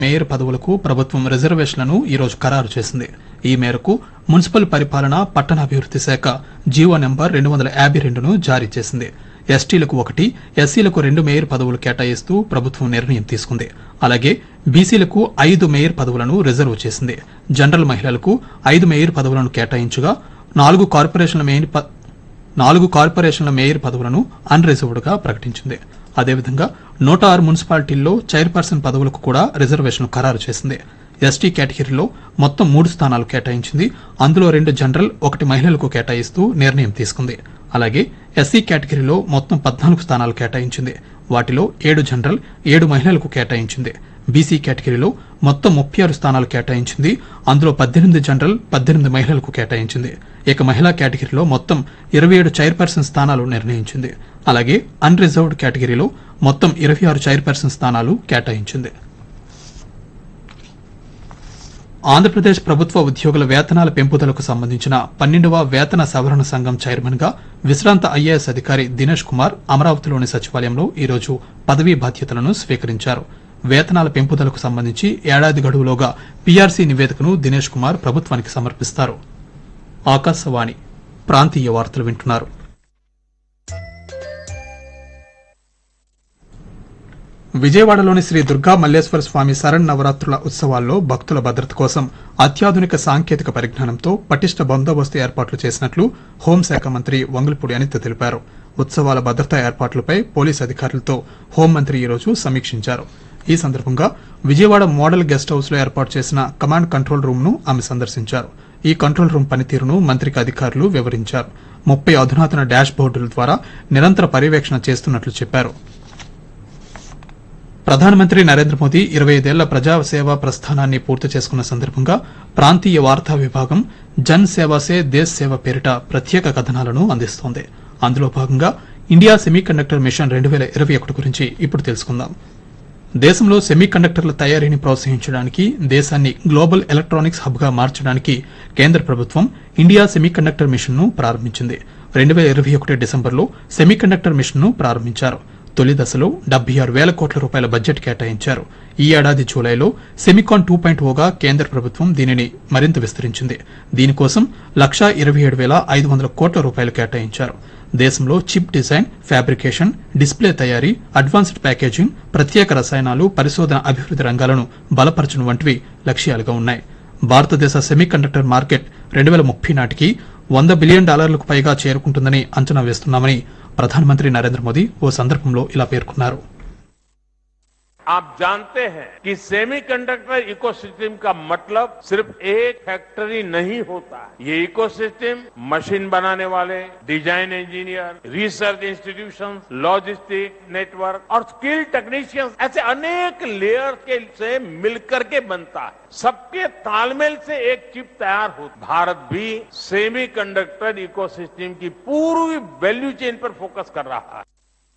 mayor పదవులకు ప్రభుత్వం రిజర్వేషన్లను ఈ రోజు ఖరారు చేసింది ఈ మేరకు మున్సిపల్ పరిపాలన పట్టణాభివృద్ది శాఖ జీవో నెంబర్ రెండు వందల యాభై రెండును జారీ చేసింది ఎస్టీలకు ఒకటి ఎస్సీలకు రెండు మేయర్ పదవులు కేటాయిస్తూ ప్రభుత్వం నిర్ణయం తీసుకుంది అలాగే బీసీలకు ఐదు మేయర్ పదవులను రిజర్వ్ చేసింది జనరల్ మహిళలకు ఐదు మేయర్ పదవులను కేటాయించగా నాలుగు కార్పొరేషన్ల మేయర్ ప- నాలుగు కార్పొరేషన్ల మేయర్ పదవులను అన్రిజర్వ్డ్ గా ప్రకటించింది అదేవిధంగా నూట ఆరు మున్సిపాలిటీల్లో చైర్పర్సన్ పదవులకు కూడా రిజర్వేషన్ ఖరారు చేసింది ఎస్టీ కేటగిరీలో మొత్తం మూడు స్థానాలు కేటాయించింది అందులో రెండు జనరల్ ఒకటి మహిళలకు కేటాయిస్తూ నిర్ణయం తీసుకుంది అలాగే ఎస్సీ కేటగిరీలో మొత్తం పద్నాలుగు స్థానాలు కేటాయించింది వాటిలో ఏడు జనరల్ ఏడు మహిళలకు కేటాయించింది బీసీ కేటగిరీలో మొత్తం ముప్పై ఆరు స్థానాలు కేటాయించింది అందులో పద్దెనిమిది జనరల్ పద్దెనిమిది మహిళలకు కేటాయించింది ఇక మహిళా కేటగిరీలో మొత్తం ఇరవై ఏడు చైర్పర్సన్ స్థానాలు నిర్ణయించింది అలాగే అన్ రిజర్వ్డ్ కేటగిరీలో మొత్తం ఇరవై ఆరు చైర్పర్సన్ స్థానాలు కేటాయించింది ఆంధ్రప్రదేశ్ ప్రభుత్వ ఉద్యోగుల వేతనాల పెంపుదలకు సంబంధించిన పన్నెండవ వేతన సవరణ సంఘం చైర్మన్ గా విశ్రాంత ఐఏఎస్ అధికారి దినేష్ కుమార్ అమరావతిలోని సచివాలయంలో ఈరోజు పదవీ బాధ్యతలను స్వీకరించారు వేతనాల పెంపుదలకు సంబంధించి ఏడాది గడువులోగా పీఆర్సీ నివేదికను దినేష్ కుమార్ ప్రభుత్వానికి సమర్పిస్తారు ఆకాశవాణి ప్రాంతీయ వార్తలు వింటున్నారు విజయవాడలోని శ్రీ దుర్గా మల్లేశ్వర స్వామి శరణ్ నవరాత్రుల ఉత్సవాల్లో భక్తుల భద్రత కోసం అత్యాధునిక సాంకేతిక పరిజ్ఞానంతో పటిష్ట బందోబస్తు ఏర్పాట్లు చేసినట్లు హోంశాఖ మంత్రి వంగులపూడి అనిత తెలిపారు ఉత్సవాల భద్రతా ఏర్పాట్లపై పోలీస్ అధికారులతో హోంమంత్రి ఈరోజు సమీక్షించారు ఈ సందర్భంగా విజయవాడ మోడల్ గెస్ట్ హౌస్ లో ఏర్పాటు చేసిన కమాండ్ కంట్రోల్ రూమ్ ను ఆమె సందర్శించారు ఈ కంట్రోల్ రూమ్ పనితీరును మంత్రికి అధికారులు వివరించారు ముప్పై అధునాతన డాష్ బోర్డుల ద్వారా నిరంతర పర్యవేక్షణ చేస్తున్నట్లు చెప్పారు ప్రధానమంత్రి నరేంద్ర మోదీ ఇరవై ఐదేళ్ల ప్రజాసేవ ప్రస్థానాన్ని పూర్తి చేసుకున్న సందర్భంగా ప్రాంతీయ వార్తా విభాగం జన్ సేవా సే దేశ్ సేవ పేరిట ప్రత్యేక కథనాలను అందిస్తోంది అందులో భాగంగా ఇండియా సెమీకండక్టర్ మిషన్ రెండు వేల ఇరవై ఒకటి గురించి ఇప్పుడు తెలుసుకుందాం దేశంలో సెమీ కండక్టర్ల తయారీని ప్రోత్సహించడానికి దేశాన్ని గ్లోబల్ ఎలక్ట్రానిక్స్ హబ్ గా మార్చడానికి కేంద్ర ప్రభుత్వం ఇండియా సెమీ కండక్టర్ మిషన్ ను ప్రారంభించింది రెండు వేల ఇరవై ఒకటి డిసెంబర్లో సెమీ కండక్టర్ మిషన్ ను ప్రారంభించారు తొలి దశలో డెబ్బై ఆరు వేల కోట్ల రూపాయల బడ్జెట్ కేటాయించారు ఈ ఏడాది జూలైలో సెమికాన్ టూ పాయింట్ ఓగా కేంద్ర ప్రభుత్వం దీనిని మరింత విస్తరించింది దీనికోసం లక్షా ఇరవై ఏడు వేల ఐదు వందల కోట్ల రూపాయలు కేటాయించారు దేశంలో చిప్ డిజైన్ ఫ్యాబ్రికేషన్ డిస్ప్లే తయారీ అడ్వాన్స్డ్ ప్యాకేజింగ్ ప్రత్యేక రసాయనాలు పరిశోధన అభివృద్ది రంగాలను బలపరచడం వంటివి లక్ష్యాలుగా ఉన్నాయి భారతదేశ సెమీకండక్టర్ మార్కెట్ రెండు వేల ముప్పై నాటికి వంద బిలియన్ డాలర్లకు పైగా చేరుకుంటుందని అంచనా వేస్తున్నామని ప్రధానమంత్రి నరేంద్ర మోదీ ఓ సందర్భంలో ఇలా పేర్కొన్నారు आप जानते हैं कि सेमीकंडक्टर इकोसिस्टम का मतलब सिर्फ एक फैक्ट्री नहीं होता है ये इकोसिस्टम मशीन बनाने वाले design engineer research institution logistic network और स्किल टेक्नीशियंस ऐसे अनेक लेयर के से मिलकर के बनता है सबके तालमेल से एक चिप तैयार हो भारत भी सेमीकंडक्टर इकोसिस्टम की पूरी वैल्यू चेन पर फोकस कर रहा है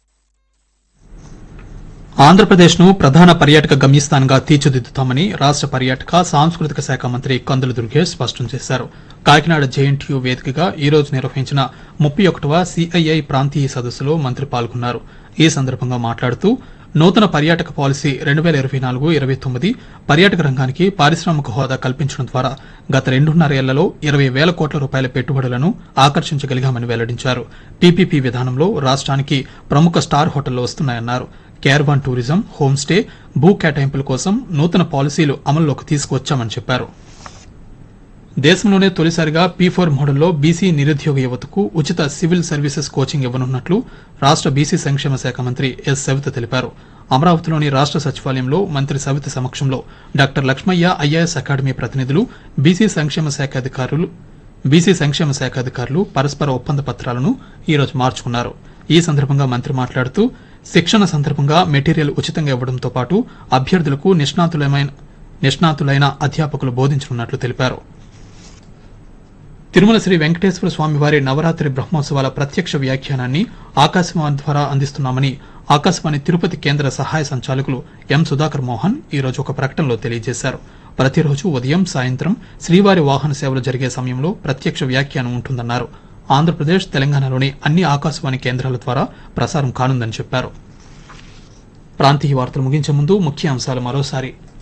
ఆంధ్రప్రదేశ్ ను ప్రధాన పర్యాటక గమ్యస్థానంగా తీర్చిదిద్దుతామని రాష్ట పర్యాటక సాంస్కృతిక శాఖ మంత్రి కందుల దుర్గేష్ స్పష్టం చేశారు కాకినాడ జేఎన్టీయూ వేదికగా ఈ రోజు నిర్వహించిన ముప్పై ఒకటవ సిఐఐ ప్రాంతీయ సదస్సులో మంత్రి పాల్గొన్నారు ఈ సందర్భంగా మాట్లాడుతూ నూతన పర్యాటక పాలసీ రెండు వేల ఇరవై నాలుగు ఇరవై తొమ్మిది పర్యాటక రంగానికి పారిశ్రామిక హోదా కల్పించడం ద్వారా గత రెండున్నరేళ్లలో ఇరవై వేల కోట్ల రూపాయల పెట్టుబడులను ఆకర్షించగలిగామని వెల్లడించారు పీపీపీ విధానంలో రాష్ట్రానికి ప్రముఖ స్టార్ హోటళ్లు వస్తున్నాయన్నారు కేర్వాన్ టూరిజం హోమ్ స్టే భూ కేటాయింపుల కోసం నూతన పాలసీలు అమల్లోకి తీసుకువచ్చామని చెప్పారు దేశంలోనే తొలిసారిగా పీ ఫోర్ మోడల్లో బీసీ నిరుద్యోగ యువతకు ఉచిత సివిల్ సర్వీసెస్ కోచింగ్ ఇవ్వనున్నట్లు రాష్ట బీసీ సంక్షేమ శాఖ మంత్రి ఎస్ సవిత తెలిపారు అమరావతిలోని రాష్ట సచివాలయంలో మంత్రి సవిత సమక్షంలో డాక్టర్ లక్ష్మయ్య ఐఏఎస్ అకాడమీ ప్రతినిధులు బీసీ సంక్షేమ శాఖ అధికారులు బీసీ సంక్షేమ శాఖ అధికారులు పరస్పర ఒప్పంద పత్రాలను ఈ రోజు మార్చుకున్నారు ఈ సందర్భంగా మంత్రి మాట్లాడుతూ శిక్షణ సందర్భంగా మెటీరియల్ ఉచితంగా ఇవ్వడంతో పాటు అభ్యర్థులకు నిష్ణాతులమైన నిష్ణాతులైన అధ్యాపకులు బోధించనున్నట్లు తెలిపారు తిరుమల శ్రీ వెంకటేశ్వర స్వామివారి నవరాత్రి బ్రహ్మోత్సవాల ప్రత్యక్ష వ్యాఖ్యానాన్ని ఆకాశవాణి ద్వారా అందిస్తున్నామని ఆకాశవాణి తిరుపతి కేంద్ర సహాయ సంచాలకులు ఎం సుధాకర్ మోహన్ ఈ రోజు ఒక ప్రకటనలో తెలియజేశారు ప్రతిరోజు ఉదయం సాయంత్రం శ్రీవారి వాహన సేవలు జరిగే సమయంలో ప్రత్యక్ష వ్యాఖ్యానం ఉంటుందన్నారు ఆంధ్రప్రదేశ్ తెలంగాణలోని అన్ని ఆకాశవాణి కేంద్రాల ద్వారా ప్రసారం కానుందని చెప్పారు ప్రాంతీయ వార్తలు ముగించే ముందు ముఖ్య అంశాలు మరోసారి